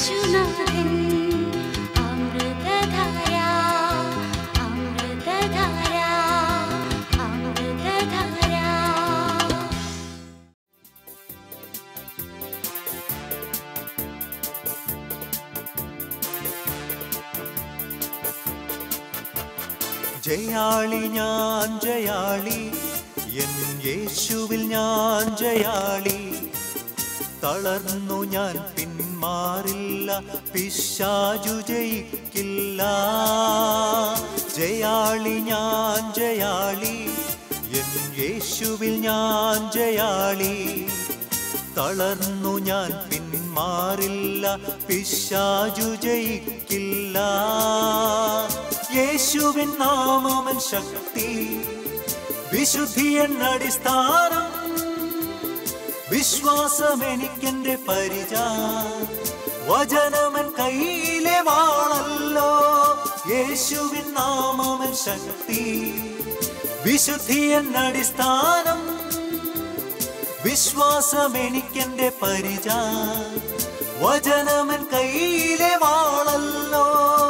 യേശുനാഥൻ അമൃതധാര അമൃതധാര അമൃതധാര ജയാളി ഞാൻ ജയാളി എൻ യേശുവിൽ ഞാൻ ജയാളി തളർന്നു ഞാൻ പിന്മാറില്ല പിശാചു ജയിക്കില്ല ജയാളി ഞാൻ ജയാളി എൻ യേശുവിൽ ഞാൻ ജയാളി തളർന്നു ഞാൻ പിന്മാറില്ല പിശാചു ജയിക്കില്ല യേശുവിൻ നാമമൻ ശക്തി വിശുദ്ധിയൻ അടിസ്ഥാനം വിശ്വാസം എനിക്കെന്റെ പരിച വചനമൻ കയ്യിലെ വാളല്ലോ യേശുവിൻ നാമമൻ ശക്തി വിശുദ്ധിയൻ അടിസ്ഥാനം വിശ്വാസം എനിക്കെന്റെ പരിച വചനമൻ കയ്യിലെ വാളല്ലോ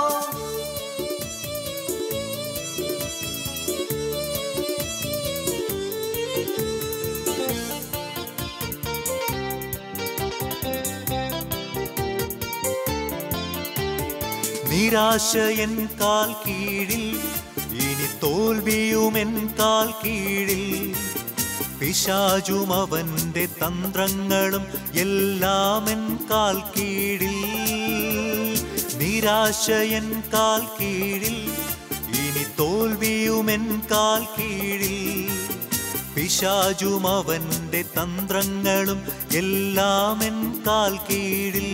നിരാശ എൻ കാൽ കീഴിൽ ഇനി തോൽവിയും എൻ കാൽ കീഴിൽ പിശാചും അവന്റെ തന്ത്രങ്ങളും എല്ലാം എൻ കാൽ കീഴിൽ നിരാശ എൻ കാൽ കീഴിൽ ഇനി തോൽവിയും എൻ കാൽ കീഴിൽ പിശാചും അവന്റെ തന്ത്രങ്ങളും എല്ലാം എൻ കാൽ കീഴിൽ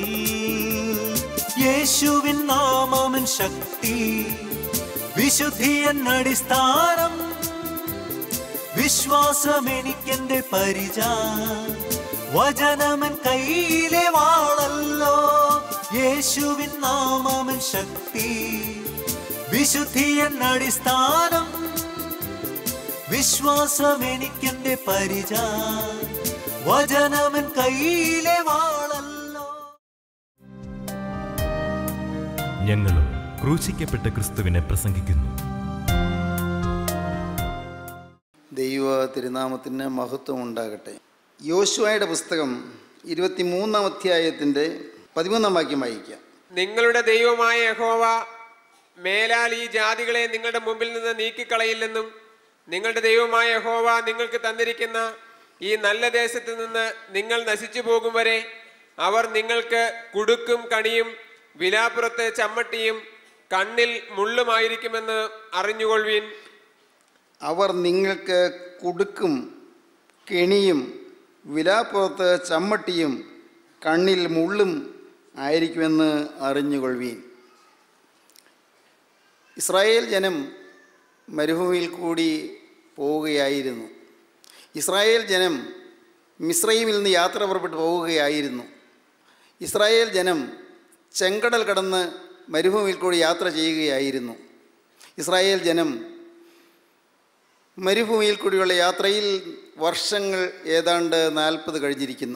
യേശുവിൻ നാമമൻ ശക്തി വിശുദ്ധിയൻ അടിസ്ഥാനം വിശ്വാസം എനിക്കെന്റെ പരിച വചനമൻ കയ്യിലെ വാളല്ലോ യേശുവിൻ നാമമൻ ശക്തി വിശുദ്ധിയൻ അടിസ്ഥാനം വിശ്വാസം എനിക്കെന്റെ പരിച വചനമൻ കയ്യിലെ വാളല്ലോ ഞങ്ങളും ക്രൂശിക്കപ്പെട്ട ക്രിസ്തുവിനെ പ്രസംഗിക്കുന്നു ദൈവ തിരുനാമത്തിന് മഹത്വം ഉണ്ടാകട്ടെ യോശുവയുടെ പുസ്തകം ഇരുപത്തിമൂന്നാം അധ്യായത്തിൻ്റെ പതിമൂന്നാം വാക്യം വായിക്കാം നിങ്ങളുടെ ദൈവമായ യഹോവ മേലാൽ ഈ ജാതികളെ നിങ്ങളുടെ മുമ്പിൽ നിന്ന് നീക്കിക്കളയില്ലെന്നും നിങ്ങളുടെ ദൈവമായ യഹോവ നിങ്ങൾക്ക് തന്നിരിക്കുന്ന ഈ നല്ല ദേശത്ത് നിന്ന് നിങ്ങൾ നശിച്ചു പോകും വരെ അവർ നിങ്ങൾക്ക് കുടുക്കും കണിയും വിലാപ്പുറത്ത് ചമ്മട്ടിയും കണ്ണിൽ മുള്ളുമായിരിക്കുമെന്ന് അറിഞ്ഞുകൊള്ളുവിൻ അവർ നിങ്ങൾക്ക് കുടുക്കും കെണിയും വിലാപ്പുറത്ത് ചമ്മട്ടിയും കണ്ണിൽ മുള്ളും ആയിരിക്കുമെന്ന് അറിഞ്ഞുകൊള്ളുവീൻ ഇസ്രായേൽ ജനം മരുഭൂമിയിൽ കൂടി പോവുകയായിരുന്നു ഇസ്രായേൽ ജനം മിശ്രൈമിൽ നിന്ന് യാത്ര പുറപ്പെട്ട് പോവുകയായിരുന്നു ഇസ്രായേൽ ജനം ചെങ്കടൽ കടന്ന് മരുഭൂമിയിൽ കൂടി യാത്ര ചെയ്യുകയായിരുന്നു ഇസ്രായേൽ ജനം മരുഭൂമിയിൽ കൂടിയുള്ള യാത്രയിൽ വർഷങ്ങൾ ഏതാണ്ട് നാൽപ്പത് കഴിഞ്ഞിരിക്കുന്നു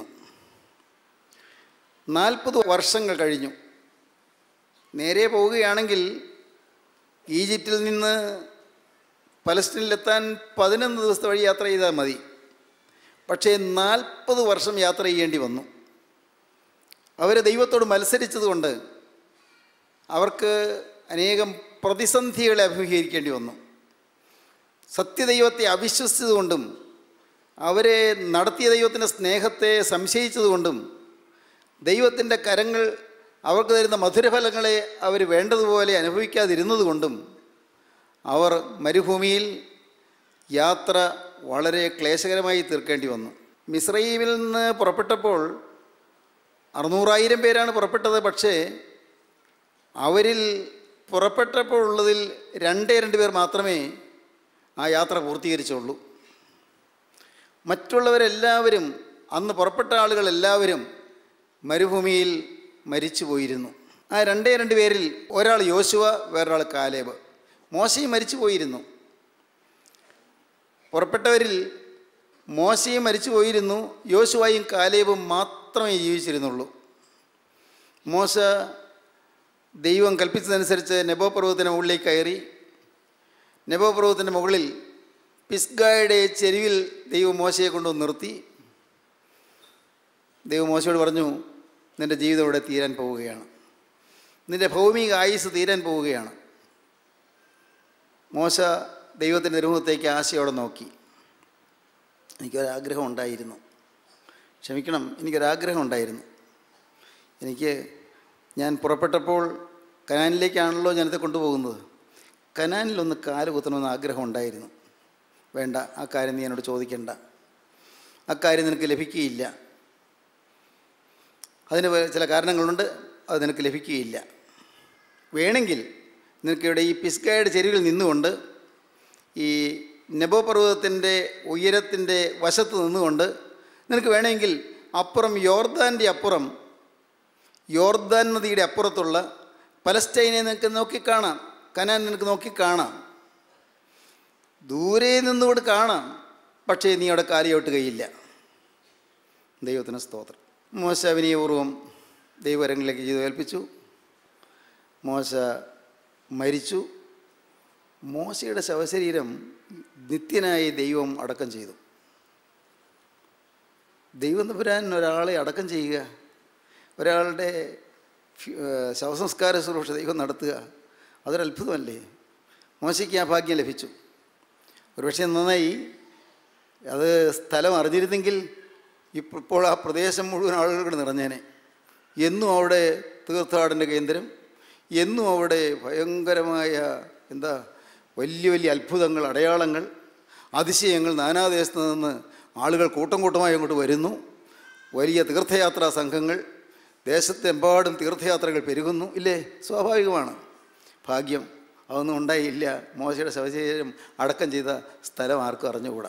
നാൽപ്പത് വർഷങ്ങൾ കഴിഞ്ഞു നേരെ പോവുകയാണെങ്കിൽ ഈജിപ്തിൽ നിന്ന് പലസ്തീനിലെത്താൻ പതിനൊന്ന് ദിവസത്തെ വഴി യാത്ര ചെയ്താൽ മതി പക്ഷേ നാൽപ്പത് വർഷം യാത്ര ചെയ്യേണ്ടി വന്നു അവർ ദൈവത്തോട് മത്സരിച്ചതുകൊണ്ട് അവർക്ക് അനേകം പ്രതിസന്ധികളെ അഭിമുഖീകരിക്കേണ്ടി വന്നു സത്യദൈവത്തെ അവിശ്വസിച്ചതുകൊണ്ടും അവരെ നടത്തിയ ദൈവത്തിൻ്റെ സ്നേഹത്തെ സംശയിച്ചതുകൊണ്ടും ദൈവത്തിൻ്റെ കരങ്ങൾ അവർക്ക് തരുന്ന മധുരഫലങ്ങളെ അവർ വേണ്ടതുപോലെ അനുഭവിക്കാതിരുന്നതുകൊണ്ടും അവർ മരുഭൂമിയിൽ യാത്ര വളരെ ക്ലേശകരമായി തീർക്കേണ്ടി വന്നു മിസ്രൈമിൽ നിന്ന് പുറപ്പെട്ടപ്പോൾ അറുന്നൂറായിരം പേരാണ് പുറപ്പെട്ടത് പക്ഷേ അവരിൽ പുറപ്പെട്ടപ്പോൾ ഉള്ളതിൽ രണ്ടേ രണ്ട് പേർ മാത്രമേ ആ യാത്ര പൂർത്തീകരിച്ചുള്ളൂ മറ്റുള്ളവരെല്ലാവരും അന്ന് പുറപ്പെട്ട ആളുകളെല്ലാവരും മരുഭൂമിയിൽ മരിച്ചു പോയിരുന്നു ആ രണ്ടേ രണ്ട് പേരിൽ ഒരാൾ യോശുവ വേറൊരാൾ കാലേബ് മോശയും മരിച്ചു പോയിരുന്നു പുറപ്പെട്ടവരിൽ മോശയും മരിച്ചു പോയിരുന്നു യോശുവായും കാലേബും മാത്രമേ ജീവിച്ചിരുന്നുള്ളൂ മോശ ദൈവം കൽപ്പിച്ചതനുസരിച്ച് നെബോ പർവ്വതത്തിന് മുകളിലേക്ക് കയറി നെബോ പർവ്വതത്തിൻ്റെ മുകളിൽ പിസ്ഗായുടെ ചെരുവിൽ ദൈവം മോശയെ കൊണ്ടുവന്ന് നിർത്തി ദൈവം മോശയോട് പറഞ്ഞു നിൻ്റെ ജീവിതം ഇവിടെ തീരാൻ പോവുകയാണ് നിൻ്റെ ഭൗമിക ആയുസ് തീരാൻ പോവുകയാണ് മോശ ദൈവത്തിൻ്റെ രൂപത്തേക്ക് ആശയോടെ നോക്കി എനിക്കൊരാഗ്രഹം ഉണ്ടായിരുന്നു ക്ഷമിക്കണം എനിക്കൊരാഗ്രഹം ഉണ്ടായിരുന്നു എനിക്ക് ഞാൻ പുറപ്പെട്ടപ്പോൾ കനാനിലേക്കാണല്ലോ ജനത്തെ കൊണ്ടുപോകുന്നത് കനാനിലൊന്ന് കാല് കുത്തണമെന്ന് ആഗ്രഹം ഉണ്ടായിരുന്നു വേണ്ട ആ കാര്യം നീ എന്നോട് ചോദിക്കണ്ട ആ കാര്യം നിനക്ക് ലഭിക്കുകയില്ല അതിന് വേ- ചില കാരണങ്ങളുണ്ട് അത് നിനക്ക് ലഭിക്കുകയില്ല വേണമെങ്കിൽ നിനക്ക് ഇവിടെ ഈ പിസ്കയുടെ ചെരുവിൽ നിന്നുകൊണ്ട് ഈ നെബോ പർവ്വതത്തിൻ്റെ ഉയരത്തിൻ്റെ വശത്ത് നിന്നുകൊണ്ട് നിനക്ക് വേണമെങ്കിൽ അപ്പുറം യോർദാൻ്റെ അപ്പുറം യോർദാൻ നദിയുടെ അപ്പുറത്തുള്ള പലസ്റ്റൈനെ നിനക്ക് നോക്കിക്കാണാം കനാൻ നിനക്ക് നോക്കിക്കാണാം ദൂരെ നിന്നുകൊണ്ട് കാണാം പക്ഷേ നീ അവിടെ കാലിയോട്ടുകയില്ല ദൈവത്തിന് സ്തോത്രം മോശ വിനയപൂർവ്വം ദൈവരങ്ങളിലേക്ക് ചെയ്തു ഏൽപ്പിച്ചു മോശ മരിച്ചു മോശയുടെ ശവശരീരം നിത്യനായി ദൈവം അടക്കം ചെയ്തു ദൈവം തമ്പുരാൻ ഒരാളെ അടക്കം ചെയ്യുക ഒരാളുടെ ഫ്യു- ഏഹ് ശവസംസ്കാര ശുശ്രൂഷ ദൈവം നടത്തുക അതൊരത്ഭുതമല്ലേ മോശയ്ക്ക് ആ ഭാഗ്യം ലഭിച്ചു ഒരുപക്ഷെ നന്നായി അത് സ്ഥലം അറിഞ്ഞിരുന്നെങ്കിൽ ഇപ്പ- ഇപ്പോൾ ആ പ്രദേശം മുഴുവൻ ആളുകൾ നിറഞ്ഞേനെ എന്നും അവിടെ തീർത്ഥാടന കേന്ദ്രം എന്നും അവിടെ ഭയങ്കരമായ എന്താ വലിയ വലിയ അത്ഭുതങ്ങൾ അടയാളങ്ങൾ അതിശയങ്ങൾ നാനാദേശത്ത് നിന്ന് ആളുകൾ കൂട്ടം കൂട്ടമായി അങ്ങോട്ട് വരുന്നു വലിയ തീർത്ഥയാത്രാ സംഘങ്ങൾ ദേശത്തെമ്പാടും തീർത്ഥയാത്രകൾ പെരുകുന്നു ഇല്ലേ സ്വാഭാവികമാണ് ഭാഗ്യം അതൊന്നും ഉണ്ടായില്ല മോശയുടെ ശവശരീരം അടക്കം ചെയ്ത സ്ഥലം ആർക്കും അറിഞ്ഞുകൂടാ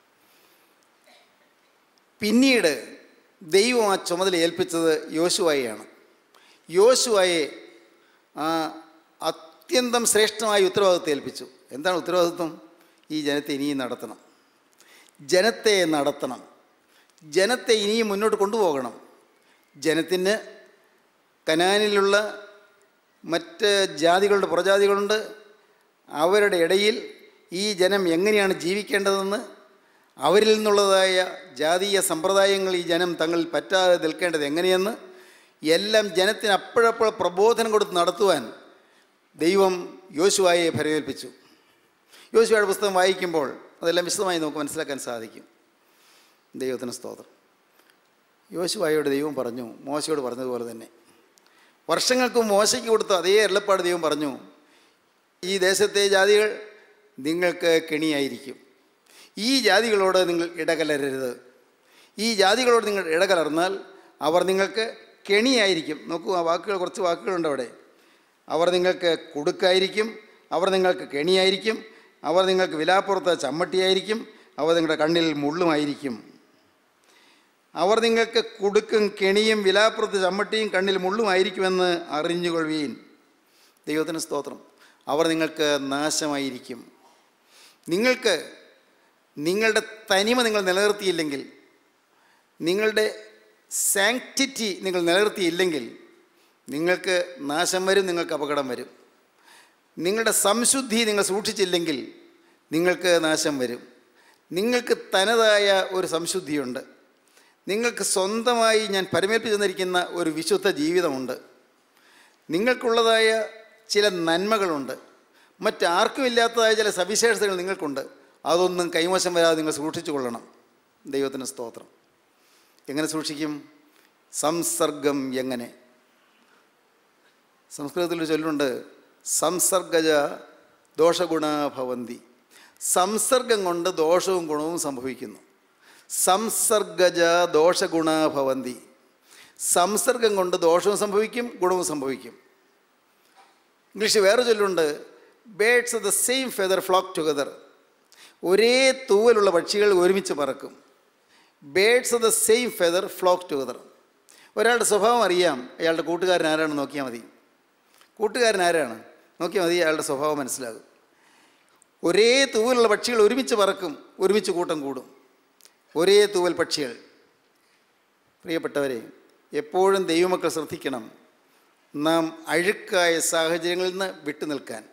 പിന്നീട് ദൈവം ആ ചുമതല ഏൽപ്പിച്ചത് യോശുവായെയാണ് യോശുവായെ ആ അത്യന്തം ശ്രേഷ്ഠമായ ഉത്തരവാദിത്വം ഏൽപ്പിച്ചു എന്താണ് ഉത്തരവാദിത്വം ഈ ജനത്തെ ഇനിയും നടത്തണം ജനത്തെ നടത്തണം ജനത്തെ ഇനിയും മുന്നോട്ട് കൊണ്ടുപോകണം ജനത്തിന് കനാനിലുള്ള മറ്റ് ജാതികളുടെ പുറജാതികളുണ്ട് അവരുടെ ഇടയിൽ ഈ ജനം എങ്ങനെയാണ് ജീവിക്കേണ്ടതെന്ന് അവരിൽ നിന്നുള്ളതായ ജാതീയ സമ്പ്രദായങ്ങൾ ഈ ജനം തങ്ങളിൽ പറ്റാതെ നിൽക്കേണ്ടത് എങ്ങനെയെന്ന് എല്ലാം ജനത്തിന് അപ്പോഴപ്പോൾ പ്രബോധനം കൊടുത്ത് നടത്തുവാൻ ദൈവം യോശുവായെ ഫലമേൽപ്പിച്ചു യോശുവയുടെ പുസ്തകം വായിക്കുമ്പോൾ അതെല്ലാം വിശദമായി നമുക്ക് മനസ്സിലാക്കാൻ സാധിക്കും ദൈവത്തിന് സ്തോത്രം യോശുവായോട് ദൈവം പറഞ്ഞു മോശയോട് പറഞ്ഞതുപോലെ തന്നെ വർഷങ്ങൾക്ക് മോശയ്ക്ക് കൊടുത്ത അതേ എള്ളപ്പാട് ദൈവം പറഞ്ഞു ഈ ദേശത്തെ ജാതികൾ നിങ്ങൾക്ക് കെണിയായിരിക്കും ഈ ജാതികളോട് നിങ്ങൾ ഇടകലരരുത് ഈ ജാതികളോട് നിങ്ങൾ ഇടകലർന്നാൽ അവർ നിങ്ങൾക്ക് കെണിയായിരിക്കും നോക്കൂ ആ വാക്കുകൾ കുറച്ച് വാക്കുകളുണ്ട് അവിടെ അവർ നിങ്ങൾക്ക് കുടുക്കായിരിക്കും അവർ നിങ്ങൾക്ക് കെണിയായിരിക്കും അവർ നിങ്ങൾക്ക് വിലാപ്പുറത്ത് ചമ്മട്ടിയായിരിക്കും അവർ നിങ്ങളുടെ കണ്ണിൽ മുള്ളുമായിരിക്കും അവർ നിങ്ങൾക്ക് കുടുക്കും കെണിയും വിലാപ്പുറത്ത് ചമ്മട്ടിയും കണ്ണിൽ മുള്ളുമായിരിക്കുമെന്ന് അറിഞ്ഞുകൊള്ളുവീൻ ദൈവത്തിന് സ്തോത്രം അവർ നിങ്ങൾക്ക് നാശമായിരിക്കും നിങ്ങൾക്ക് നിങ്ങളുടെ തനിമ നിങ്ങൾ നിലനിർത്തിയില്ലെങ്കിൽ നിങ്ങളുടെ സാങ്ക്ടിറ്റി നിങ്ങൾ നിലനിർത്തിയില്ലെങ്കിൽ നിങ്ങൾക്ക് നാശം വരും നിങ്ങൾക്ക് അപകടം വരും നിങ്ങളുടെ സംശുദ്ധി നിങ്ങൾ സൂക്ഷിച്ചില്ലെങ്കിൽ നിങ്ങൾക്ക് നാശം വരും നിങ്ങൾക്ക് തനതായ ഒരു സംശുദ്ധിയുണ്ട് നിങ്ങൾക്ക് സ്വന്തമായി ഞാൻ പരമേൽപ്പിച്ചു തന്നിരിക്കുന്ന ഒരു വിശുദ്ധ ജീവിതമുണ്ട് നിങ്ങൾക്കുള്ളതായ ചില നന്മകളുണ്ട് മറ്റാർക്കും ഇല്ലാത്തതായ ചില സവിശേഷതകൾ നിങ്ങൾക്കുണ്ട് അതൊന്നും കൈമോശം വരാതെ നിങ്ങൾ സൂക്ഷിച്ചു കൊള്ളണം ദൈവത്തിന് സ്തോത്രം എങ്ങനെ സൂക്ഷിക്കും സംസർഗം എങ്ങനെ സംസ്കൃതത്തിൽ ഒരു ചൊല്ലുണ്ട് സംസർഗജ ദോഷഗുണ ഭവന്തി സംസർഗം കൊണ്ട് ദോഷവും ഗുണവും സംഭവിക്കുന്നു സംസർഗജ ദോഷഗുണ ഭവന്തി സംസർഗം കൊണ്ട് ദോഷവും സംഭവിക്കും ഗുണവും സംഭവിക്കും ഇംഗ്ലീഷ് വേറെ ചൊല്ലുണ്ട് birds of the same feather flock together ഒരേ തൂവലുള്ള പക്ഷികൾ ഒരുമിച്ച് പറക്കും birds of the same feather flock together ഒരാളുടെ സ്വഭാവം അറിയാം അയാളുടെ കൂട്ടുകാരൻ ആരാണെന്ന് നോക്കിയാൽ മതി കൂട്ടുകാരൻ ആരാണ് നോക്കിയാൽ മതി അയാളുടെ സ്വഭാവം മനസ്സിലാകും ഒരേ തൂവലുള്ള പക്ഷികൾ ഒരുമിച്ച് പറക്കും ഒരുമിച്ച് കൂട്ടം കൂടും ഒരേ തൂവൽ പക്ഷികൾ പ്രിയപ്പെട്ടവരെ എപ്പോഴും ദൈവമക്കൾ ശ്രദ്ധിക്കണം നാം അഴുക്കായ സാഹചര്യങ്ങളിൽ നിന്ന് വിട്ടു നിൽക്കാൻ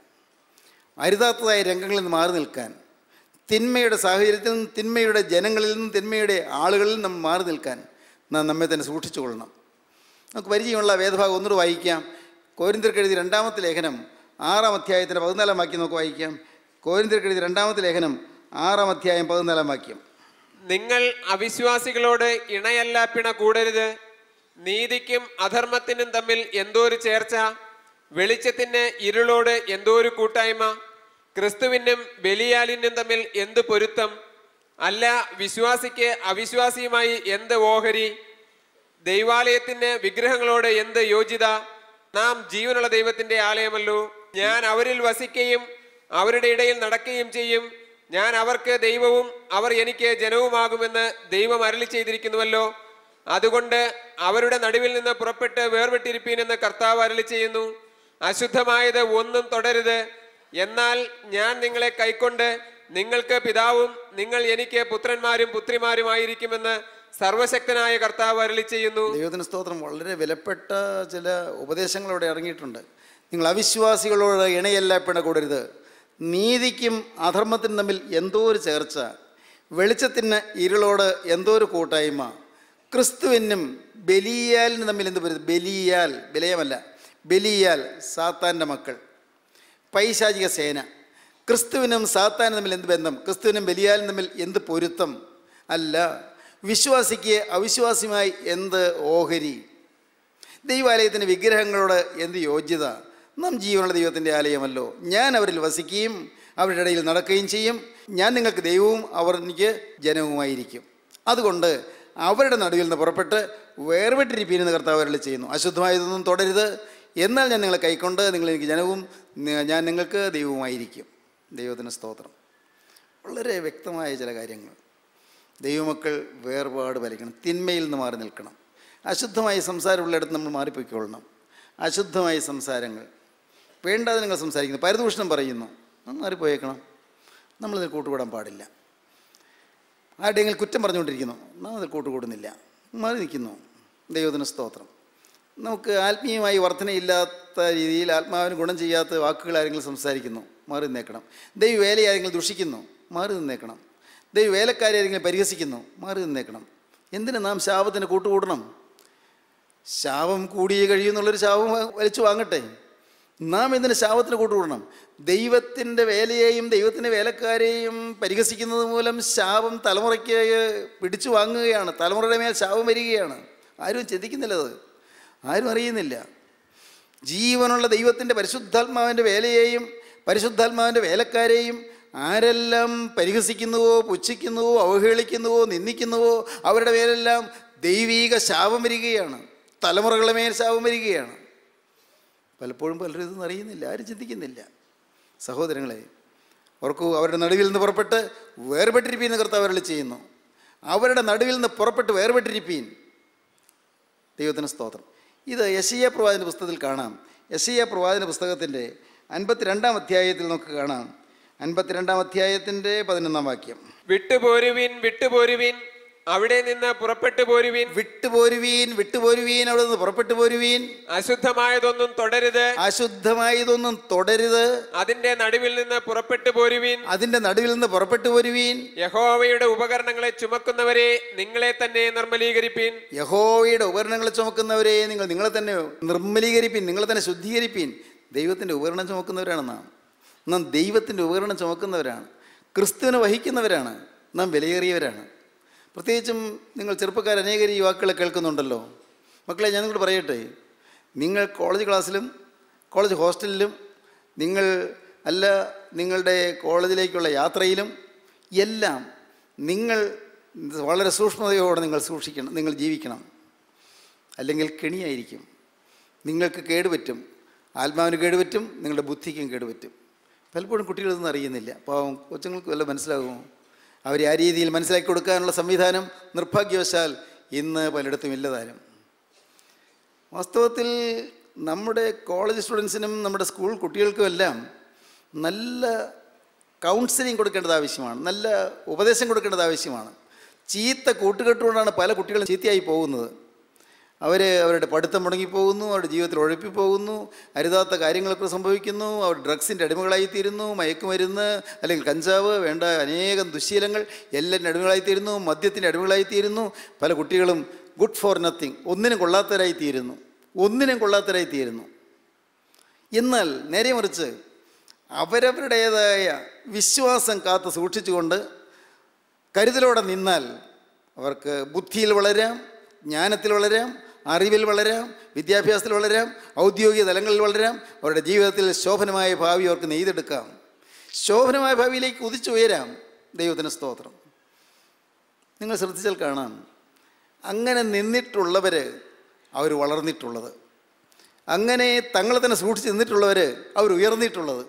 അരുതാത്തതായ രംഗങ്ങളിൽ നിന്ന് മാറി നിൽക്കാൻ തിന്മയുടെ സാഹചര്യത്തിൽ നിന്നും തിന്മയുടെ ജനങ്ങളിൽ നിന്നും തിന്മയുടെ ആളുകളിൽ നിന്നും മാറി നിൽക്കാൻ നാം നമ്മെ തന്നെ സൂക്ഷിച്ചു കൊള്ളണം നമുക്ക് പരിചയമുള്ള വേദഭാഗം ഒന്നുകൂടെ വായിക്കാം കോരിന്തർക്ക് എഴുതി രണ്ടാമത്തെ ലേഖനം ആറാം അധ്യായത്തിൻ്റെ പതിനാലാം വാക്യം നമുക്ക് വായിക്കാം കോരിന്തർക്ക് എഴുതി രണ്ടാമത്തെ ലേഖനം ആറാം അധ്യായം പതിനാലാം വാക്യം നിങ്ങൾ അവിശ്വാസികളോട് ഇണയല്ല പിണ കൂടരുത് നീതിക്കും അധർമ്മത്തിനും തമ്മിൽ എന്തോ ഒരു ചേർച്ച വെളിച്ചത്തിന് ഇരുളോട് എന്തോ ഒരു കൂട്ടായ്മ ക്രിസ്തുവിനും ബലിയാലിനും തമ്മിൽ എന്ത് പൊരുത്തം അല്ല വിശ്വാസിക്ക് അവിശ്വാസിയുമായി എന്ത് ഓഹരി ദൈവാലയത്തിന് വിഗ്രഹങ്ങളോട് എന്ത് യോജിത നാം ജീവനുള്ള ദൈവത്തിന്റെ ആലയമല്ലോ ഞാൻ അവരിൽ വസിക്കുകയും അവരുടെ ഇടയിൽ നടക്കുകയും ചെയ്യും ഞാൻ അവർക്ക് ദൈവവും അവർ എനിക്ക് ജനവുമാകുമെന്ന് ദൈവം അരളി ചെയ്തിരിക്കുന്നുവല്ലോ അതുകൊണ്ട് അവരുടെ നടുവിൽ നിന്ന് പുറപ്പെട്ട് വേർപെട്ടിരിപ്പീൻ എന്ന് കർത്താവ് അരളി ചെയ്യുന്നു അശുദ്ധമായത് ഒന്നും തുടരുത് എന്നാൽ ഞാൻ നിങ്ങളെ കൈക്കൊണ്ട് നിങ്ങൾക്ക് പിതാവും നിങ്ങൾ എനിക്ക് പുത്രന്മാരും പുത്രിമാരുമായിരിക്കുമെന്ന് സർവശക്തനായ കർത്താവ് അരളി ചെയ്യുന്നു ദൈവത്തിന് സ്തോത്രം വളരെ വിലപ്പെട്ട ചില ഉപദേശങ്ങൾ ഇവിടെ ഇറങ്ങിയിട്ടുണ്ട് നിങ്ങൾ അവിശ്വാസികളോട് ഇണയല്ല പിണ കൂടരുത് നീതിക്കും അധർമ്മത്തിനും തമ്മിൽ എന്തോ ഒരു ചേർച്ച വെളിച്ചത്തിന് ഇരുളോട് എന്തോ ഒരു കൂട്ടായ്മ ക്രിസ്തുവിനും ബലിയാലിനും തമ്മിൽ എന്ത് വരുന്നത് ബലിയാൽ ബലയമല്ല ബലിയാൽ സാത്താൻ്റെ മക്കൾ പൈശാചിക സേന ക്രിസ്തുവിനും സാത്താനും തമ്മിൽ എന്ത് ബന്ധം ക്രിസ്തുവിനും ബലിയാലും തമ്മിൽ എന്ത് പൊരുത്തം അല്ല വിശ്വാസിക്ക് അവിശ്വാസിയുമായി എന്ത് ഓഹരി ദൈവാലയത്തിൻ്റെ വിഗ്രഹങ്ങളോട് എന്ത് യോഗ്യത നാം ജീവനുള്ള ദൈവത്തിൻ്റെ ആലയമല്ലോ ഞാൻ അവരിൽ വസിക്കുകയും അവരുടെ ഇടയിൽ നടക്കുകയും ചെയ്യും ഞാൻ നിങ്ങൾക്ക് ദൈവവും അവർ എനിക്ക് ജനവുമായിരിക്കും അതുകൊണ്ട് അവരുടെ നടുവിൽ നിന്ന് പുറപ്പെട്ട് വേർപെട്ടിരിപ്പീരുന്ന കർത്താവ് അവരിൽ ചെയ്യുന്നു അശുദ്ധമായതൊന്നും തുടരുത് എന്നാൽ ഞാൻ നിങ്ങളെ കൈക്കൊണ്ട് നിങ്ങൾ എനിക്ക് ജനവും നി- ഞാൻ നിങ്ങൾക്ക് ദൈവവുമായിരിക്കും ദൈവത്തിന് സ്തോത്രം വളരെ വ്യക്തമായ ചില കാര്യങ്ങൾ ദൈവമക്കൾ വേർപാട് വലിക്കണം തിന്മയിൽ നിന്ന് മാറി നിൽക്കണം അശുദ്ധമായ സംസാരമുള്ളിടത്ത് നമ്മൾ മാറിപ്പോയിക്കൊള്ളണം അശുദ്ധമായ സംസാരങ്ങൾ വേണ്ടാതെ നിങ്ങൾ സംസാരിക്കുന്നു പരിദൂഷണം പറയുന്നു അത് മാറിപ്പോയേക്കണം നമ്മളിതിൽ കൂട്ടുകൂടാൻ പാടില്ല ആരുടെയെങ്കിലും കുറ്റം പറഞ്ഞുകൊണ്ടിരിക്കുന്നു നാം അതിൽ കൂട്ടുകൂടുന്നില്ല മാറി നിൽക്കുന്നു ദൈവത്തിന് സ്തോത്രം നമുക്ക് ആത്മീയമായി വർധനയില്ലാത്ത രീതിയിൽ ആത്മാവിന് ഗുണം ചെയ്യാത്ത വാക്കുകൾ ആരെങ്കിലും സംസാരിക്കുന്നു മാറി നിന്നേക്കണം ദൈവ വേലയെ ആരെങ്കിലും ദുഷിക്കുന്നു മാറി നിന്നേക്കണം ദൈവ വേലക്കാരെ ആരെങ്കിലും പരിഹസിക്കുന്നു മാറി നിന്നേക്കണം എന്തിന് നാം ശാപത്തിന് കൂട്ടുകൂടണം ശാപം കൂടിയേ കഴിയുന്നുള്ളൊരു ശാപം വ- വലിച്ചു വാങ്ങട്ടെ നാം എന്തിന് ശാപത്തിന് കൂട്ടുകൂടണം ദൈവത്തിൻ്റെ വേലയെയും ദൈവത്തിൻ്റെ വേലക്കാരെയും പരിഹസിക്കുന്നത് മൂലം ശാപം തലമുറയ്ക്ക് പിടിച്ചു വാങ്ങുകയാണ് തലമുറയുടെ മേൽ ശാപം വരികയാണ് ആരും ചിന്തിക്കുന്നില്ല അത് ആരും അറിയുന്നില്ല ജീവനുള്ള ദൈവത്തിൻ്റെ പരിശുദ്ധാത്മാവിൻ്റെ വേലയെയും പരിശുദ്ധാത്മാവിൻ്റെ വേലക്കാരെയും ആരെല്ലാം പരിഹസിക്കുന്നുവോ പുച്ഛിക്കുന്നുവോ അവഹേളിക്കുന്നുവോ നിന്ദിക്കുന്നുവോ അവരുടെ മേലെല്ലാം ദൈവീക ശാപം വരികയാണ് തലമുറകളുടെ മേൽ ശാപം വരികയാണ് പലപ്പോഴും പലരും ഇതൊന്നും അറിയുന്നില്ല ആരും ചിന്തിക്കുന്നില്ല സഹോദരങ്ങളെ ഓർക്കൂ അവരുടെ നടുവിൽ നിന്ന് പുറപ്പെട്ട് വേർപെട്ടിരിപ്പീൻ എന്ന് കർത്താവ് അരുളി ചെയ്യുന്നു അവരുടെ നടുവിൽ നിന്ന് പുറപ്പെട്ട് വേർപെട്ടിരിപ്പീൻ ദൈവത്തിന് സ്തോത്രം ഇത് യശയ്യ പ്രവാചന പുസ്തകത്തിൽ കാണാം യശയ്യ പ്രവാചന പുസ്തകത്തിൻ്റെ അൻപത്തിരണ്ടാം അധ്യായത്തിൽ നമുക്ക് കാണാം അൻപത്തിരണ്ടാം അധ്യായത്തിൻ്റെ പതിനൊന്നാം വാക്യം വിട്ടുപോരുവിൻ വിട്ടുപോരുവിൻ അവിടെ നിന്ന് പുറപ്പെട്ടു പോരുവിൻ വിട്ടുപോരുവീൻ വിട്ടുപോരുവീൻ അവിടെ നിന്ന് പുറപ്പെട്ടു പോരുവീൻ അശുദ്ധമായതൊന്നും തുടരുത് അശുദ്ധമായതൊന്നും തുടരുത് അതിന്റെ നടുവിൽ നിന്ന് പുറപ്പെട്ടു പോരുവിൻ അതിൻ്റെ നടുവിൽ നിന്ന് പുറപ്പെട്ടു പോരുവീൻ യഹോവയുടെ ഉപകരണങ്ങളെ ചുമക്കുന്നവരെ നിങ്ങളെ തന്നെ നിർമ്മലീകരിപ്പീൻ യഹോവയുടെ ഉപകരണങ്ങൾ ചുമക്കുന്നവരെ നിങ്ങൾ നിങ്ങളെ തന്നെ നിർമ്മലീകരിപ്പീൻ നിങ്ങളെ തന്നെ ശുദ്ധീകരിപ്പീൻ ദൈവത്തിൻ്റെ ഉപകരണം ചുമക്കുന്നവരാണ് നാം നാം ദൈവത്തിൻ്റെ ഉപകരണം ചുമക്കുന്നവരാണ് ക്രിസ്തുവിനെ വഹിക്കുന്നവരാണ് നാം വിലയേറിയവരാണ് പ്രത്യേകിച്ചും നിങ്ങൾ ചെറുപ്പക്കാർ അനേകർ ഈ വാക്കുകളെ കേൾക്കുന്നുണ്ടല്ലോ മക്കളെ ഞാൻ നിങ്ങളോട് പറയട്ടെ നിങ്ങൾ കോളേജ് ക്ലാസ്സിലും കോളേജ് ഹോസ്റ്റലിലും നിങ്ങൾ അല്ല നിങ്ങളുടെ കോളേജിലേക്കുള്ള യാത്രയിലും എല്ലാം നിങ്ങൾ വളരെ സൂക്ഷ്മതയോടെ നിങ്ങൾ സൂക്ഷിക്കണം നിങ്ങൾ ജീവിക്കണം അല്ലെങ്കിൽ കെണിയായിരിക്കും നിങ്ങൾക്ക് കേടുപറ്റും ആത്മാവിന് കേടുപറ്റും നിങ്ങളുടെ ബുദ്ധിക്കും കേടുപറ്റും പലപ്പോഴും കുട്ടികളൊന്നും അറിയുന്നില്ല പാവം കൊച്ചുങ്ങൾക്ക് വല്ല മനസ്സിലാകുമോ അവരെ ആ രീതിയിൽ മനസ്സിലാക്കി കൊടുക്കാനുള്ള സംവിധാനം നിർഭാഗ്യവശാൽ ഇന്ന് പലയിടത്തും ഇല്ലതാനും വാസ്തവത്തിൽ നമ്മുടെ കോളേജ് സ്റ്റുഡൻസിനും നമ്മുടെ സ്കൂൾ കുട്ടികൾക്കുമെല്ലാം നല്ല കൗൺസിലിംഗ് കൊടുക്കേണ്ടത് ആവശ്യമാണ് നല്ല ഉപദേശം കൊടുക്കേണ്ടത് ആവശ്യമാണ് ചീത്ത കൂട്ടുകെട്ടുകൊണ്ടാണ് പല കുട്ടികളും ചീത്തയായി പോകുന്നത് അവർ അവരുടെ പഠിത്തം മുടങ്ങിപ്പോകുന്നു അവരുടെ ജീവിതത്തിൽ ഉഴപ്പിപ്പോകുന്നു അരുതാത്ത കാര്യങ്ങളൊക്കെ സംഭവിക്കുന്നു അവർ ഡ്രഗ്സിൻ്റെ അടിമകളായിത്തീരുന്നു മയക്കുമരുന്ന് അല്ലെങ്കിൽ കഞ്ചാവ് വേണ്ട അനേകം ദുശീലങ്ങൾ എല്ലാത്തിൻ്റെ അടിമകളായിത്തീരുന്നു മദ്യത്തിൻ്റെ അടിമകളായിത്തീരുന്നു പല കുട്ടികളും ഗുഡ് ഫോർ നത്തിങ് ഒന്നിനും കൊള്ളാത്തവരായിത്തീരുന്നു ഒന്നിനും കൊള്ളാത്തവരായിത്തീരുന്നു എന്നാൽ നേരെ മറിച്ച് അവരവരുടേതായ വിശ്വാസം കാത്ത് സൂക്ഷിച്ചുകൊണ്ട് കരുതലോടെ നിന്നാൽ അവർക്ക് ബുദ്ധിയിൽ വളരാം ജ്ഞാനത്തിൽ വളരാം അറിവിൽ വളരാം വിദ്യാഭ്യാസത്തിൽ വളരാം ഔദ്യോഗിക തലങ്ങളിൽ വളരാം അവരുടെ ജീവിതത്തിൽ ശോഭനമായ ഭാവി അവർക്ക് നെയ്തെടുക്കാം ശോഭനമായ ഭാവിയിലേക്ക് കുതിച്ചു ഉയരാം ദൈവത്തിന് സ്തോത്രം നിങ്ങൾ ശ്രദ്ധിച്ചാൽ കാണാം അങ്ങനെ നിന്നിട്ടുള്ളവർ അവർ വളർന്നിട്ടുള്ളത് അങ്ങനെ തങ്ങളെ തന്നെ സൂക്ഷിച്ച് നിന്നിട്ടുള്ളവർ അവർ ഉയർന്നിട്ടുള്ളത്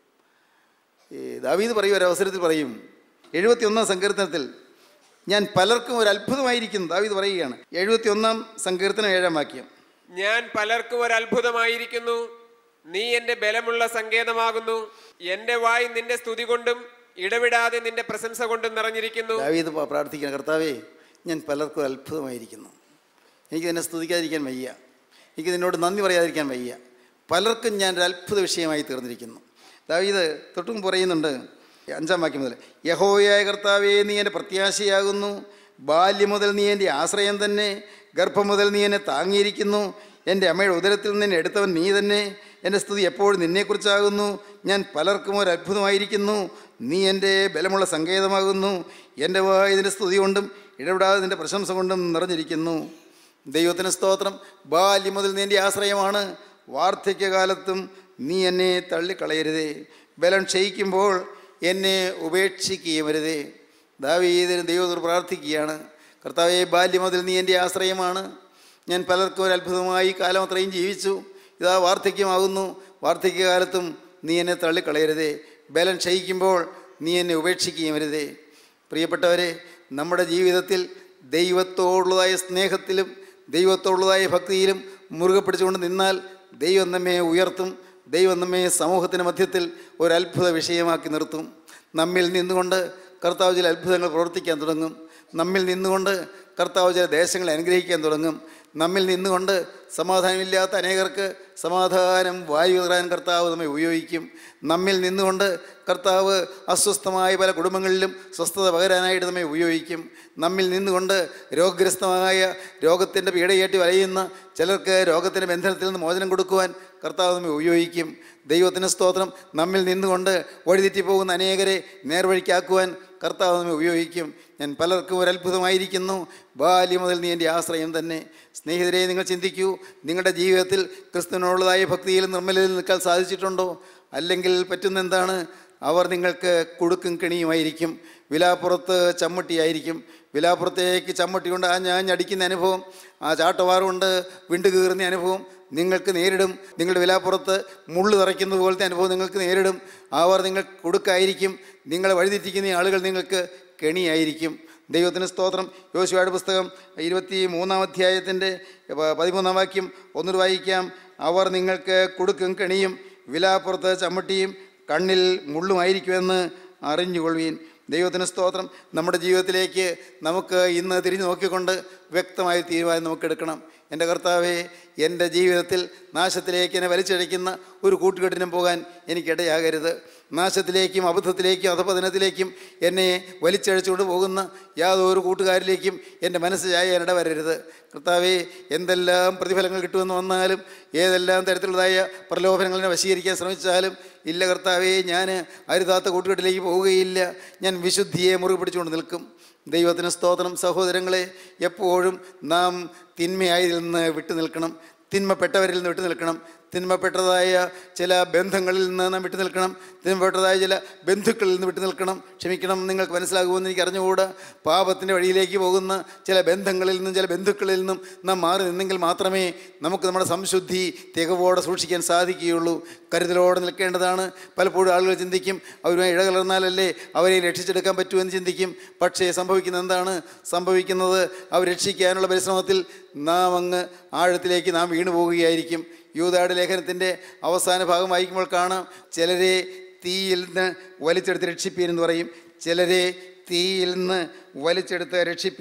ഈ ദാവീദ് പറയും ഒരവസരത്തിൽ പറയും എഴുപത്തി ഒന്നാം സങ്കീർത്തനത്തിൽ ഞാൻ പലർക്കും ഒരു അത്ഭുതമായിരിക്കുന്നു ദാവീദ് പറയുകയാണ് എഴുപത്തി ഒന്നാം സങ്കീർത്തനം ഏഴാം വാക്യം ഞാൻ പലർക്കും ഒരു അത്ഭുതമായിരിക്കുന്നു നീ എന്റെ ബലമുള്ള സങ്കേതമാകുന്നു എന്റെ വായ് നിന്റെ സ്തുതി കൊണ്ടും ഇടവിടാതെ നിന്റെ പ്രശംസ കൊണ്ടും നിറഞ്ഞിരിക്കുന്നു ദാവീദ് പ- പ്രാർത്ഥിക്കണം കർത്താവേ ഞാൻ പലർക്കും ഒരു അത്ഭുതമായിരിക്കുന്നു എനിക്ക് നിന്നെ സ്തുതിക്കാതിരിക്കാൻ വയ്യ എനിക്ക് നിന്നോട് നന്ദി പറയാതിരിക്കാൻ വയ്യ പലർക്കും ഞാൻ ഒരു അത്ഭുത വിഷയമായി തീർന്നിരിക്കുന്നു ദാവീദ് തൊട്ടും പറയുന്നുണ്ട് അഞ്ചാം വാക്യം മുതൽ യഹോയായ കർത്താവേ നീ എൻ്റെ പ്രത്യാശയാകുന്നു ബാല്യം മുതൽ നീ എൻ്റെ ആശ്രയം തന്നെ ഗർഭം മുതൽ നീ എന്നെ താങ്ങിയിരിക്കുന്നു എൻ്റെ അമ്മയുടെ ഉദരത്തിൽ നിന്ന് എടുത്തവൻ നീ തന്നെ എൻ്റെ സ്തുതി എപ്പോഴും നിന്നെക്കുറിച്ചാകുന്നു ഞാൻ പലർക്കും ഒരു അത്ഭുതമായിരിക്കുന്നു നീ എൻ്റെ ബലമുള്ള സങ്കേതമാകുന്നു എൻ്റെ വായ ഇതിൻ്റെ സ്തുതി കൊണ്ടും ഇടപെടാതെ നിൻ്റെ പ്രശംസ കൊണ്ടും നിറഞ്ഞിരിക്കുന്നു ദൈവത്തിന് സ്തോത്രം ബാല്യം മുതൽ നീ എൻ്റെ ആശ്രയമാണ് വാർദ്ധക്യകാലത്തും നീ എന്നെ തള്ളിക്കളയരുതേ ബലം ക്ഷയിക്കുമ്പോൾ എന്നെ ഉപേക്ഷിക്കുകയും വരുതേ ദാവീതിന് ദൈവത്തോട് പ്രാർത്ഥിക്കുകയാണ് കർത്താവെ ബാല്യം മുതൽ നീ എൻ്റെ ആശ്രയമാണ് ഞാൻ പലർക്കും ഒരു അത്ഭുതമായി കാലം അത്രയും ജീവിച്ചു ഇതാ വാർദ്ധക്യമാകുന്നു വാർദ്ധക്യകാലത്തും നീ എന്നെ തള്ളിക്കളയരുതേ ബലം ക്ഷയിക്കുമ്പോൾ നീ എന്നെ ഉപേക്ഷിക്കുകയും വരുതേ പ്രിയപ്പെട്ടവരെ നമ്മുടെ ജീവിതത്തിൽ ദൈവത്തോടുള്ളതായ സ്നേഹത്തിലും ദൈവത്തോടുള്ളതായ ഭക്തിയിലും മുറുകെ പിടിച്ചുകൊണ്ട് നിന്നാൽ ദൈവം നമ്മെ ഉയർത്തും ദൈവം നമ്മെ സമൂഹത്തിന് മധ്യത്തിൽ ഒരു അത്ഭുത വിഷയമാക്കി നിർത്തും നമ്മിൽ നിന്നുകൊണ്ട് കർത്താവ് ചില അത്ഭുതങ്ങൾ പ്രവർത്തിക്കാൻ തുടങ്ങും നമ്മിൽ നിന്നുകൊണ്ട് കർത്താവ് ചില ദേശങ്ങളെ അനുഗ്രഹിക്കാൻ തുടങ്ങും നമ്മിൽ നിന്നുകൊണ്ട് സമാധാനമില്ലാത്ത അനേകർക്ക് സമാധാനം വായു കയറാൻ കർത്താവ് നമ്മെ ഉപയോഗിക്കും നമ്മിൽ നിന്നുകൊണ്ട് കർത്താവ് അസ്വസ്ഥമായ പല കുടുംബങ്ങളിലും സ്വസ്ഥത പകരാനായിട്ട് നമ്മെ ഉപയോഗിക്കും നമ്മിൽ നിന്നുകൊണ്ട് രോഗഗ്രസ്തമായ രോഗത്തിൻ്റെ പീഡയേറ്റി വലയുന്ന ചിലർക്ക് രോഗത്തിൻ്റെ ബന്ധനത്തിൽ നിന്ന് മോചനം കൊടുക്കുവാൻ കർത്താവ് നമ്മെ ഉപയോഗിക്കും ദൈവത്തിന് സ്തോത്രം നമ്മിൽ നിന്നുകൊണ്ട് വഴിതെറ്റി പോകുന്ന അനേകരെ നേർവഴിക്കാക്കുവാൻ കർത്താവ് നമ്മെ ഉപയോഗിക്കും ഞാൻ പലർക്കും ഒരു അത്ഭുതമായിരിക്കുന്നു ബാല്യം മുതൽ നീ എൻ്റെ ആശ്രയം തന്നെ സ്നേഹിതരെ നിങ്ങൾ ചിന്തിക്കൂ നിങ്ങളുടെ ജീവിതത്തിൽ ക്രിസ്തുവിനോടുള്ളതായ ഭക്തിയിൽ നിർമ്മലയിൽ നിൽക്കാൻ സാധിച്ചിട്ടുണ്ടോ അല്ലെങ്കിൽ പറ്റുന്ന എന്താണ് അവർ നിങ്ങൾക്ക് കൊടുക്കും കെണിയുമായിരിക്കും വിലാപ്പുറത്ത് ചമ്മട്ടിയായിരിക്കും വിലാപ്പുറത്തേക്ക് ചമ്മട്ടി കൊണ്ട് ആ ഞാൻ അടിക്കുന്ന അനുഭവം ആ ചാട്ടവാറുകൊണ്ട് വിണ്ടു കീറുന്ന അനുഭവം നിങ്ങൾക്ക് നേരിടും നിങ്ങളുടെ വിലാപ്പുറത്ത് മുള്ളു തറയ്ക്കുന്നത് പോലത്തെ അനുഭവം നിങ്ങൾക്ക് നേരിടും അവർ നിങ്ങൾ കൊടുക്കായിരിക്കും നിങ്ങളെ വഴിതെറ്റിക്കുന്ന ആളുകൾ നിങ്ങൾക്ക് കെണിയായിരിക്കും ദൈവത്തിന് സ്തോത്രം യോശുവയുടെ പുസ്തകം ഇരുപത്തി മൂന്നാം അധ്യായത്തിൻ്റെ പ- പതിമൂന്നാം വാക്യം ഒന്നുകൂടി വായിക്കാം അവർ നിങ്ങൾക്ക് കൊടുക്കും കെണിയും വിലാപ്പുറത്ത് ചമ്മട്ടിയും കണ്ണിൽ മുള്ളുമായിരിക്കുമെന്ന് അറിഞ്ഞുകൊള്ളുവീൻ ദൈവത്തിന് സ്തോത്രം നമ്മുടെ ജീവിതത്തിലേക്ക് നമുക്ക് ഇന്ന് തിരിഞ്ഞു നോക്കിക്കൊണ്ട് വ്യക്തമായ തീരുമാനം നമുക്ക് എടുക്കണം എൻ്റെ കർത്താവെ എൻ്റെ ജീവിതത്തിൽ നാശത്തിലേക്ക് എന്നെ വലിച്ചഴിക്കുന്ന ഒരു കൂട്ടുകെട്ടിനും പോകാൻ എനിക്കിടയാകരുത് നാശത്തിലേക്കും അബദ്ധത്തിലേക്കും അധപതനത്തിലേക്കും എന്നെ വലിച്ചഴിച്ചുകൊണ്ട് പോകുന്ന യാതൊരു കൂട്ടുകാരിലേക്കും എൻ്റെ മനസ്സ് ചായാൻ ഇടവരരുത് കർത്താവെ എന്തെല്ലാം പ്രതിഫലങ്ങൾ കിട്ടുമെന്ന് വന്നാലും ഏതെല്ലാം തരത്തിലുള്ളതായ പ്രലോഭനങ്ങളെ വശീകരിക്കാൻ ശ്രമിച്ചാലും ഇല്ല കർത്താവെ ഞാൻ അരുതാത്ത കൂട്ടുകെട്ടിലേക്ക് പോവുകയില്ല ഞാൻ വിശുദ്ധിയെ മുറുകെ പിടിച്ചുകൊണ്ട് നിൽക്കും ദൈവത്തിന് സ്തോത്രം സഹോദരങ്ങളെ എപ്പോഴും നാം തിന്മയായതിൽ നിന്ന് വിട്ടു നിൽക്കണം തിന്മപ്പെട്ടവരിൽ നിന്ന് വിട്ടു നിൽക്കണം തിന്മപ്പെട്ടതായ ചില ബന്ധങ്ങളിൽ നിന്ന് നാം വിട്ടു നിൽക്കണം തിന്മപ്പെട്ടതായ ചില ബന്ധുക്കളിൽ നിന്ന് വിട്ടു നിൽക്കണം ക്ഷമിക്കണം നിങ്ങൾക്ക് മനസ്സിലാകുമെന്ന് എനിക്ക് അറിഞ്ഞുകൂടാ പാപത്തിൻ്റെ വഴിയിലേക്ക് പോകുന്ന ചില ബന്ധങ്ങളിൽ നിന്നും ചില ബന്ധുക്കളിൽ നിന്നും നാം മാറി നിന്നെങ്കിൽ മാത്രമേ നമുക്ക് നമ്മുടെ സംശുദ്ധി തികവോടെ സൂക്ഷിക്കാൻ സാധിക്കുകയുള്ളൂ കരുതലോടെ നിൽക്കേണ്ടതാണ് പലപ്പോഴും ആളുകൾ ചിന്തിക്കും അവരുമായി ഇഴകലർന്നാലല്ലേ അവരെ രക്ഷിച്ചെടുക്കാൻ പറ്റുമെന്ന് ചിന്തിക്കും പക്ഷേ സംഭവിക്കുന്നത് എന്താണ് സംഭവിക്കുന്നത് അവർ രക്ഷിക്കാനുള്ള പരിശ്രമത്തിൽ നാം അങ്ങ് ആഴത്തിലേക്ക് നാം വീണു പോവുകയായിരിക്കും യൂതാട് ലേഖനത്തിൻ്റെ അവസാന ഭാഗം വായിക്കുമ്പോൾ കാണാം ചിലരെ തീയിൽ നിന്ന് വലിച്ചെടുത്ത് രക്ഷിപ്പീൻ എന്ന് പറയും ചിലരെ തീയിൽ നിന്ന് വലിച്ചെടുത്ത് രക്ഷിപ്പീൻ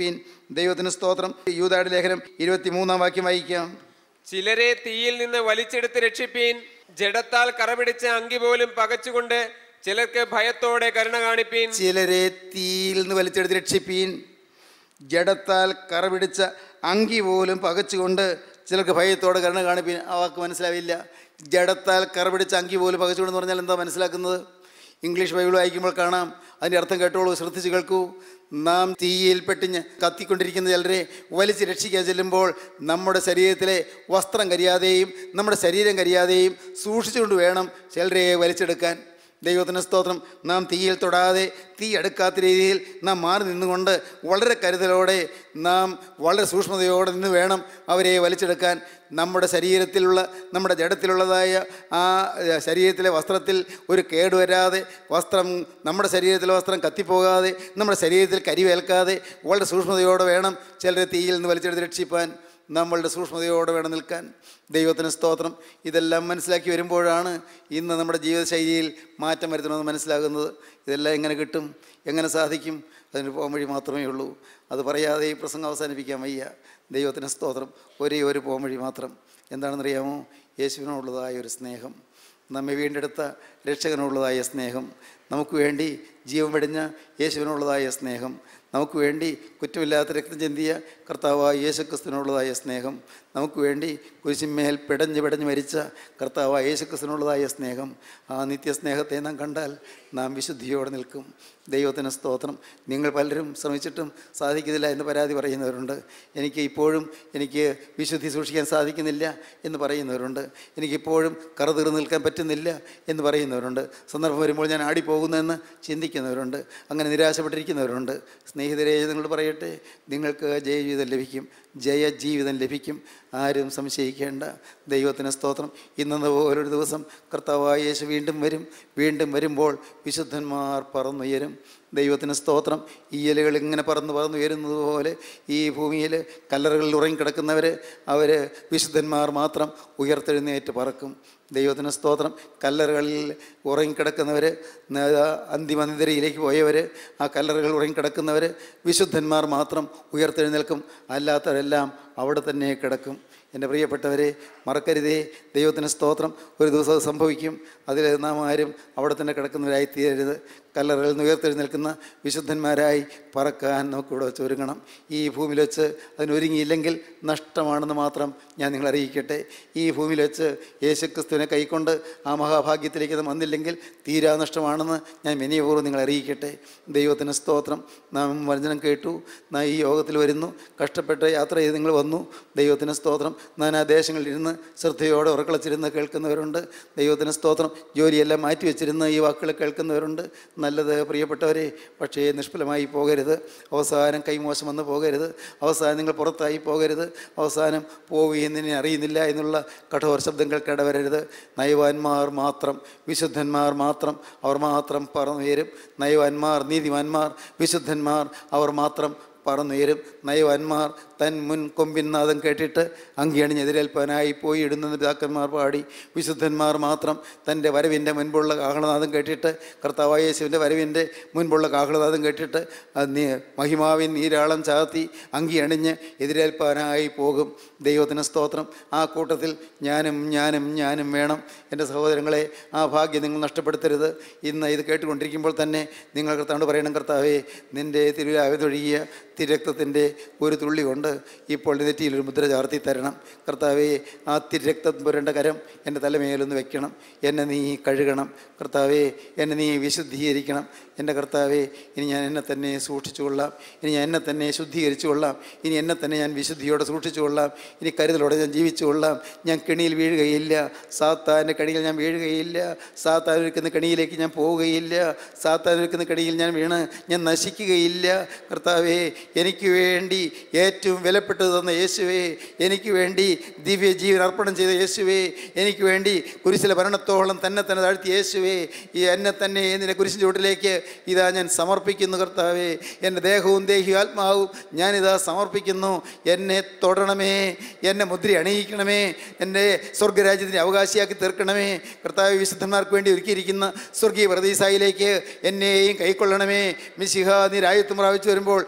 ദൈവത്തിന് സ്തോത്രം യൂതാട് ലേഖനം ഇരുപത്തി മൂന്നാം വാക്യം വായിക്കാം ചിലരെ തീയിൽ നിന്ന് വലിച്ചെടുത്ത് രക്ഷിപ്പീൻ ജഡത്താൽ കറപിടിച്ച അങ്കി പോലും പകച്ചുകൊണ്ട് ചിലർക്ക് ഭയത്തോടെ കരുണ കാണിപ്പീൻ ചിലരെ തീയിൽ നിന്ന് വലിച്ചെടുത്ത് രക്ഷിപ്പീൻ ജഡത്താൽ കറ പിടിച്ച അങ്കി പോലും പകച്ചുകൊണ്ട് ചിലർക്ക് ഭയത്തോടെ കരുണ കാണിപ്പീൻ ആ വാക്ക് മനസ്സിലാവില്ല ജഡത്താൽ കറ പിടിച്ച അങ്കി പോലും പകച്ചുകൊണ്ടെന്ന് പറഞ്ഞാൽ എന്താ മനസ്സിലാക്കുന്നത് ഇംഗ്ലീഷ് ബൈബിൾ വായിക്കുമ്പോൾ കാണാം അതിൻ്റെ അർത്ഥം കേട്ടോളൂ ശ്രദ്ധിച്ച് കേൾക്കൂ നാം തീയിൽ പെട്ടിഞ്ഞ് കത്തിക്കൊണ്ടിരിക്കുന്ന ചിലരെ വലിച്ച് രക്ഷിക്കാൻ ചെല്ലുമ്പോൾ നമ്മുടെ ശരീരത്തിലെ വസ്ത്രം കരിയാതെയും നമ്മുടെ ശരീരം കരിയാതെയും സൂക്ഷിച്ചുകൊണ്ട് വേണം ചിലരെ വലിച്ചെടുക്കാൻ ദൈവത്തിന് സ്തോത്രം നാം തീയിൽ തൊടാതെ തീ അടുക്കാത്ത രീതിയിൽ നാം മാറി നിന്നുകൊണ്ട് വളരെ കരുതലോടെ നാം വളരെ സൂക്ഷ്മതയോടെ നിന്ന് വേണം അവരെ വലിച്ചെടുക്കാൻ നമ്മുടെ ശരീരത്തിലുള്ള നമ്മുടെ ജഡത്തിലുള്ളതായ ആ ഏഹ്, ശരീരത്തിലെ വസ്ത്രത്തിൽ ഒരു കേടുവരാതെ വസ്ത്രം നമ്മുടെ ശരീരത്തിലെ വസ്ത്രം കത്തിപ്പോകാതെ നമ്മുടെ ശരീരത്തിൽ കരിവേൽക്കാതെ വളരെ സൂക്ഷ്മതയോടെ വേണം ചിലരെ തീയിൽ നിന്ന് വലിച്ചെടുത്ത് രക്ഷിപ്പാൻ നമ്മളുടെ സൂക്ഷ്മതയോടെ വേണം നിൽക്കാൻ ദൈവത്തിന് സ്തോത്രം ഇതെല്ലാം മനസ്സിലാക്കി വരുമ്പോഴാണ് ഇന്ന് നമ്മുടെ ജീവിതശൈലിയിൽ മാറ്റം വരുത്തണമെന്ന് മനസ്സിലാകുന്നത് ഇതെല്ലാം എങ്ങനെ കിട്ടും എങ്ങനെ സാധിക്കും അതിന് പോകാൻ വഴി മാത്രമേ ഉള്ളൂ അത് പറയാതെ ഈ പ്രസംഗം അവസാനിപ്പിക്കാൻ വയ്യ ദൈവത്തിന് സ്തോത്രം ഒരേ ഒരു പോകാൻ വഴി മാത്രം എന്താണെന്നറിയാമോ യേശുവിനോടുള്ളതായ ഒരു സ്നേഹം നമ്മെ വീണ്ടെടുത്ത രക്ഷകനുള്ളതായ സ്നേഹം നമുക്ക് വേണ്ടി ജീവൻ വെടിഞ്ഞ യേശുവിനുള്ളതായ സ്നേഹം നമുക്ക് വേണ്ടി കുറ്റമില്ലാത്ത രക്തം ചിന്തിയ കർത്താവായ യേശുക്രിസ്തുവിനുള്ളതായ സ്നേഹം നമുക്ക് വേണ്ടി കുരിശിന്മേൽ പിടഞ്ഞ് പിടഞ്ഞ് മരിച്ച കർത്താവായ യേശുക്രിസ്തുവിനുള്ളതായ സ്നേഹം ആ നിത്യസ്നേഹത്തെ നാം കണ്ടാൽ നാം വിശുദ്ധിയോടെ നിൽക്കും ദൈവത്തിന് സ്തോത്രം നിങ്ങൾ പലരും ശ്രമിച്ചിട്ടും സാധിക്കുന്നില്ല എന്ന് പരാതി പറയുന്നവരുണ്ട് എനിക്ക് ഇപ്പോഴും എനിക്ക് വിശുദ്ധി സൂക്ഷിക്കാൻ സാധിക്കുന്നില്ല എന്ന് പറയുന്നവരുണ്ട് എനിക്കിപ്പോഴും കറുതീർ നിൽക്കാൻ പറ്റുന്നില്ല എന്ന് പറയുന്നവരുണ്ട് സന്ദർഭം വരുമ്പോൾ ഞാൻ ആടിപ്പോകുന്നതെന്ന് ചിന്തിക്കുന്നവരുണ്ട് അങ്ങനെ നിരാശപ്പെട്ടിരിക്കുന്നവരുണ്ട് സ്നേഹിതരെ നിങ്ങളോട് പറയട്ടെ നിങ്ങൾക്ക് ജയജീവിതം ലഭിക്കും ജയജീവിതം ലഭിക്കും ആരും സംശയിക്കേണ്ട ദൈവത്തിന് സ്തോത്രം ഇന്നെന്ന പോലൊരു ദിവസം കർത്താവായ യേശു വീണ്ടും വരും വീണ്ടും വരുമ്പോൾ വിശുദ്ധന്മാർ പറന്നുയരും ദൈവത്തിന് സ്തോത്രം ഈ ഇലകൾ ഇങ്ങനെ പറന്ന് പറന്നുയരുന്നത് പോലെ ഈ ഭൂമിയിൽ കല്ലറകളിൽ ഉറങ്ങിക്കിടക്കുന്നവർ അവർ വിശുദ്ധന്മാർ മാത്രം ഉയർത്തെഴുന്നേറ്റ് പറക്കും ദൈവത്തിന് സ്തോത്രം കല്ലറകളിൽ ഉറങ്ങിക്കിടക്കുന്നവർ അന്തിമനിതരയിലേക്ക് പോയവർ ആ കല്ലറകൾ ഉറങ്ങിക്കിടക്കുന്നവർ വിശുദ്ധന്മാർ മാത്രം ഉയർത്തെഴുന്നേൽക്കും അല്ലാത്തവരെല്ലാം അവിടെ തന്നെ കിടക്കും എൻ്റെ പ്രിയപ്പെട്ടവരെ മറക്കരുതേ ദൈവത്തിന് സ്തോത്രം ഒരു ദിവസം അത് സംഭവിക്കും അതിൽ നാം ആരും അവിടെ തന്നെ കിടക്കുന്നവരായി തീരരുത് കല്ലറകളിൽ നിന്ന് ഉയർത്തെഴുന്നേൽക്കുന്ന വിശുദ്ധന്മാരായി പറക്കാൻ നമുക്കിവിടെ വെച്ച് ഒരുങ്ങണം ഈ ഭൂമിയിൽ വെച്ച് അതിനൊരുങ്ങിയില്ലെങ്കിൽ നഷ്ടമാണെന്ന് മാത്രം ഞാൻ നിങ്ങളെ അറിയിക്കട്ടെ ഈ ഭൂമിയിൽ വെച്ച് യേശുക്രിസ്തുവിനെ കൈക്കൊണ്ട് ആ മഹാഭാഗ്യത്തിലേക്ക് നാം വന്നില്ലെങ്കിൽ തീരാ നഷ്ടമാണെന്ന് ഞാൻ വിനയപൂർവ്വം നിങ്ങളെ അറിയിക്കട്ടെ ദൈവത്തിന് സ്തോത്രം നാം വചനം കേട്ടു നാം ഈ യോഗത്തിൽ വരുന്നു കഷ്ടപ്പെട്ട് യാത്ര ചെയ്ത് നിങ്ങൾ വന്നു ദൈവത്തിന് സ്തോത്രം നാനാ ദേശങ്ങളിൽ ഇരുന്ന് ശ്രദ്ധയോടെ ഉറക്കളച്ചിരുന്ന് കേൾക്കുന്നവരുണ്ട് ദൈവത്തിന് സ്തോത്രം ജോലിയെല്ലാം മാറ്റി വെച്ചിരുന്ന് ഈ വാക്കുകൾ കേൾക്കുന്നവരുണ്ട് നല്ലത് പ്രിയപ്പെട്ടവരെ പക്ഷേ നിഷ്ഫലമായി പോകരുത് അവസാനം കൈമോശം വന്ന് പോകരുത് അവസാനം നിങ്ങൾ പുറത്തായി പോകരുത് അവസാനം പോവുകയെന്നിനെ അറിയുന്നില്ല എന്നുള്ള കഠോര ശബ്ദം കേൾക്കേണ്ടവരരുത് നയവാന്മാർ മാത്രം വിശുദ്ധന്മാർ മാത്രം അവർ മാത്രം പറന്നുയരും നയവാന്മാർ നീതിമാന്മാർ വിശുദ്ധന്മാർ അവർ മാത്രം പറന്നുയരും നയവാന്മാർ തൻ മുൻ കൊമ്പിൻ നാദം കേട്ടിട്ട് അങ്കിയണിഞ്ഞ് എതിരേൽപ്പാനായി പോയി ഇടുന്ന പിതാക്കന്മാർ പാടി വിശുദ്ധന്മാർ മാത്രം തൻ്റെ വരവിൻ്റെ മുൻപുള്ള കാഹളനാദം കേട്ടിട്ട് കർത്താവായ യേശുവിൻ്റെ വരവിൻ്റെ മുൻപുള്ള കാഹളനാദം കേട്ടിട്ട് അത് നീ മഹിമാവിൻ നീരാളം ചാത്തി അങ്കി അണിഞ്ഞ് എതിരേൽപ്പാനായി പോകും ദൈവത്തിന് സ്തോത്രം ആ കൂട്ടത്തിൽ ഞാനും ഞാനും ഞാനും വേണം എൻ്റെ സഹോദരങ്ങളെ ആ ഭാഗ്യം നിങ്ങൾ നഷ്ടപ്പെടുത്തരുത് ഇന്ന് ഇത് കേട്ടുകൊണ്ടിരിക്കുമ്പോൾ തന്നെ നിങ്ങൾ കർത്താവോട് പറയണം കർത്താവേ നിൻ്റെ തിരുരാവിതൊഴുകിയ തിരക്തത്തിൻ്റെ ഒരു തുള്ളി കൊണ്ട് ഇപ്പോൾ നെറ്റിയിൽ ഒരു മുദ്ര ചാർത്തി തരണം കർത്താവേ ആ തിരക്തം പുരണ്ട കരം എൻ്റെ തലമേലൊന്ന് വെക്കണം എന്നെ നീ കഴുകണം കർത്താവേ എന്നെ നീ വിശുദ്ധീകരിക്കണം എൻ്റെ കർത്താവേ ഇനി ഞാൻ എന്നെ തന്നെ സൂക്ഷിച്ചു കൊള്ളാം ഇനി ഞാൻ എന്നെ തന്നെ ശുദ്ധീകരിച്ചു കൊള്ളാം ഇനി എന്നെ തന്നെ ഞാൻ വിശുദ്ധിയോടെ സൂക്ഷിച്ചു കൊള്ളാം ഇനി കരുതലോടെ ഞാൻ ജീവിച്ചു കൊള്ളാം ഞാൻ കെണിയിൽ വീഴുകയില്ല സാത്താൻ്റെ കണിയിൽ ഞാൻ വീഴുകയില്ല സാത്താൻ ഒരുക്കുന്ന കണിയിലേക്ക് ഞാൻ പോവുകയില്ല സാത്താൻ ഒരുക്കുന്ന കണിയിൽ ഞാൻ വീണ് ഞാൻ നശിക്കുകയില്ല കർത്താവേ എനിക്ക് വേണ്ടി ഏറ്റവും വിലപ്പെട്ടത് തന്ന യേശുവേ എനിക്ക് വേണ്ടി ദിവ്യ ജീവൻ അർപ്പണം ചെയ്ത യേശുവേ എനിക്ക് വേണ്ടി കുരിശിലെ ഭരണത്തോളം തന്നെ തന്നെ താഴ്ത്തി യേശുവേ ഈ എന്നെ തന്നെ നിന്റെ കുരിശിൻ ചുവട്ടിലേക്ക് ഇതാ ഞാൻ സമർപ്പിക്കുന്നു കർത്താവേ എൻ്റെ ദേഹവും ദേഹിയും ആത്മാവും ഞാനിതാ സമർപ്പിക്കുന്നു എന്നെ തൊടണമേ എന്നെ മുദ്ര അണിയിക്കണമേ എൻ്റെ സ്വർഗരാജ്യത്തിൻ്റെ അവകാശിയാക്കി തീർക്കണമേ കർത്താവ് വിശുദ്ധന്മാർക്ക് വേണ്ടി ഒരുക്കിയിരിക്കുന്ന സ്വർഗീയ പ്രതീസായിലേക്ക് എന്നെയും കൈക്കൊള്ളണമേ മിശിഹ നീ രാജ്യത്വം പ്രാപിച്ചു വരുമ്പോൾ എന്നെ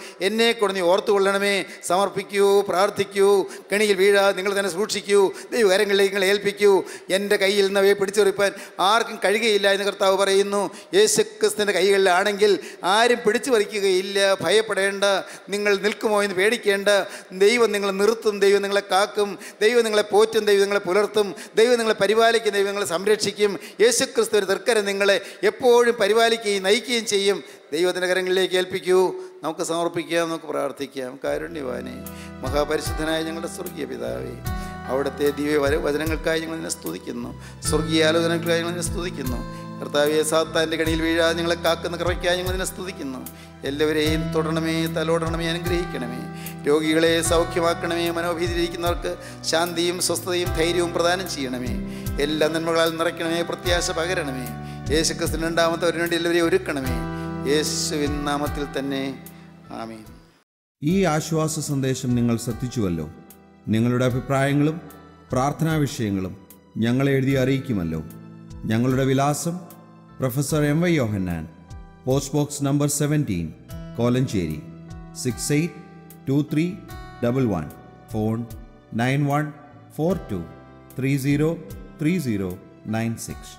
കൊണ്ട് നീ ഓർത്തുകൊള്ളണമേ സമർപ്പിക്കൂ പ്രാർത്ഥിക്കൂ കെണിയിൽ വീഴാതെ നിങ്ങൾ തന്നെ സൂക്ഷിക്കൂ ദൈവകരങ്ങളിലേക്ക് നിങ്ങൾ ഏൽപ്പിക്കൂ എൻ്റെ കയ്യിൽ നിന്നവയെ പിടിച്ചെറിപ്പാൻ ആർക്കും കഴിയുകയില്ല എന്ന് കർത്താവ് പറയുന്നു യേശു ക്രിസ്തുവിൻ്റെ കൈകളിലാണെങ്കിൽ ആരും പിടിച്ചു പറിക്കുകയില്ല ഭയപ്പെടേണ്ട നിങ്ങൾ നിൽക്കുമോ എന്ന് പേടിക്കേണ്ട ദൈവം നിങ്ങളെ നിർത്തും ദൈവം നിങ്ങളെ കാക്കും ദൈവം നിങ്ങളെ പോറ്റും ദൈവം നിങ്ങളെ പുലർത്തും ദൈവം നിങ്ങളെ പരിപാലിക്കും ദൈവം നിങ്ങളെ സംരക്ഷിക്കും യേശു ക്രിസ്തു തൃക്കരം നിങ്ങളെ എപ്പോഴും പരിപാലിക്കുകയും നയിക്കുകയും ചെയ്യും ദൈവത്തിൻ്റെ കരങ്ങളിലേക്ക് ഏൽപ്പിക്കൂ നമുക്ക് സമർപ്പിക്കാം നമുക്ക് പ്രാർത്ഥിക്കാം കാരുണ്യവാനെ മഹാപരിശുദ്ധനായ ഞങ്ങളുടെ സ്വർഗീയ പിതാവേ അവിടുത്തെ ദിവ്യ വര വചനങ്ങൾക്കായി ഞങ്ങൾ നിന്നെ സ്തുതിക്കുന്നു സ്വർഗീയ ആലോചനകൾക്കായി ഞങ്ങൾ നിന്നെ സ്തുതിക്കുന്നു കർത്താവിയെ സാത്താൻ്റെ കണിയിൽ വീഴാതെ ഞങ്ങളെ കാക്കുന്ന കൃപയ്ക്കായി ഞങ്ങൾ നിന്നെ സ്തുതിക്കുന്നു എല്ലാവരെയും തൊടണമേ തലോടണമേ അനുഗ്രഹിക്കണമേ രോഗികളെ സൗഖ്യമാക്കണമേ മനോഭീതിയിരിക്കുന്നവർക്ക് ശാന്തിയും സ്വസ്ഥതയും ധൈര്യവും പ്രദാനം ചെയ്യണമേ എല്ലാ നന്മകളാൽ നിറയ്ക്കണമേ പ്രത്യാശ പകരണമേ യേശുക്രിസ്തു രണ്ടാമത്തെ ഒരു വേണ്ടി എല്ലാവരെയും ഒരുക്കണമേ യേശുവിൻ നാമത്തിൽ തന്നെ ആമീൻ ഈ ആശ്വാസ സന്ദേശം നിങ്ങൾ ശ്രദ്ധിച്ചുവല്ലോ നിങ്ങളുടെ അഭിപ്രായങ്ങളും പ്രാർത്ഥനാ വിഷയങ്ങളും ഞങ്ങളെ എഴുതി അറിയിക്കുമല്ലോ ഞങ്ങളുടെ വിലാസം professor M Y Yohannan post box number seventeen Kolenchery six eight two three double one phone nine one four two three zero three zero nine six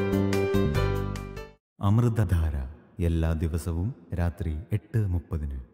Amrithadhara എല്ലാ ദിവസവും രാത്രി എട്ട് മുപ്പതിന്